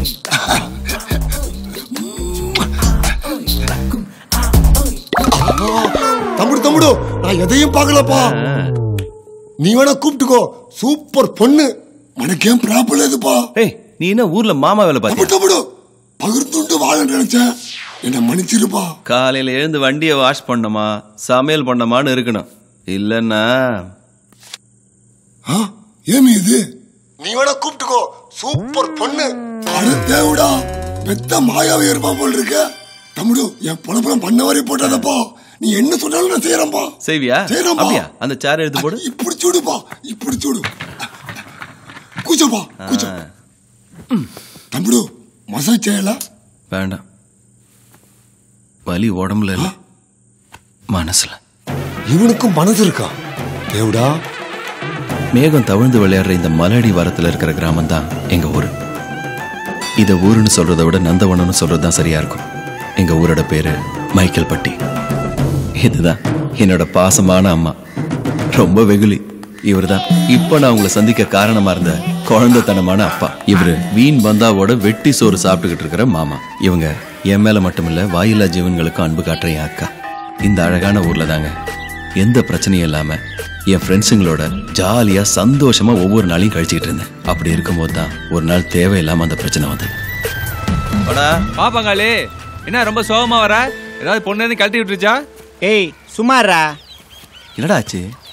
தம்புடு தம்புடு நான் எதையும் பார்க்கலப்பா நீ வேணா கூப்பிட்டுக்கோ சூப்பர் பொண்ணு உனக்கேன் ப்ராப்ளம் எதுப்பா ஏய் நீ என்ன ஊர்ல மாமா வேலை தம்புடு பார்த்தியா தம்புடு பகிர்ந்துண்டு வாழ நினைச்சேன் என்ன மன்னிச்சிருப்பா காலையில எழுந்து வண்டியை வாஷ் பண்ணமா சமையல் பண்ணமான்னு இருக்கணும் இல்லன்னா ஆ, ஏமி இது நீ வேணா கூப்பிட்டுக்கோ சூப்பர் பொண்ணு அட தேவடா பெத்த மாயாவை இருப்பா போல் இருக்க தம்முடு என் பொழப்பெல்லாம் பண்ண வரை போட்டாதப்பா நீ என்ன சொன்னாலும் நான் செய்யறேன்ப்பா செய்வியா செய்யறேன்பா. அப்படியா அந்த சேர் எடுத்து போடு இப்படி சூடுப்பா இப்படி சூடு கூச்சப்பா கூச்ச தம்புடு மசாஜ் செய்யல வேண்டாம் வலி உடம்புல இல்ல மனசுல இவனுக்கும் மனசு இருக்கா தேவடா மேகம் தவிழ்ந்து விளையாடுற இந்த மலடி வரத்துல இருக்கிற கிராமம் தான் எங்க ஊரு இத ஊருன்னு சொல்றதை விட நந்தவனம்னு சொல்றது தான் சரியா இருக்கும் எங்க ஊரோட பேரு மைக்கேல் பட்டி இதுதான் என்னோட பாசமான அம்மா ரொம்ப வெகுளி இவர்தான் இப்ப நான் உங்களை சந்திக்க காரணமா இருந்த குழந்தைத்தனமான அப்பா இவரு வீண் பந்தாவோட வெட்டி சோறு சாப்பிட்டுக்கிட்டு இருக்கிற மாமா இவங்க என் மேல மட்டுமில்ல வாயில்லா ஜீவன்களுக்கும் அன்பு காட்டுற என் அக்கா இந்த அழகான ஊர்ல தாங்க எந்த பிரச்சனையும் இல்லாம என் ஃப்ரெண்ட்ஸுங்களோட ஜாலியா சந்தோஷமா ஒவ்வொரு நாளையும் கழிச்சுக்கிட்டு இருந்தேன் அப்படி இருக்கும்போது தான் ஒரு நாள் தேவையில்லாம அந்த பிரச்சனை வந்தது பாப்பாங்களே என்ன ரொம்ப சோகமா வர ஏதாவது பொண்ணு எதுவும் கழட்டி விட்டுருச்சா ஏய் சுமாரா என்னடா ஆச்சு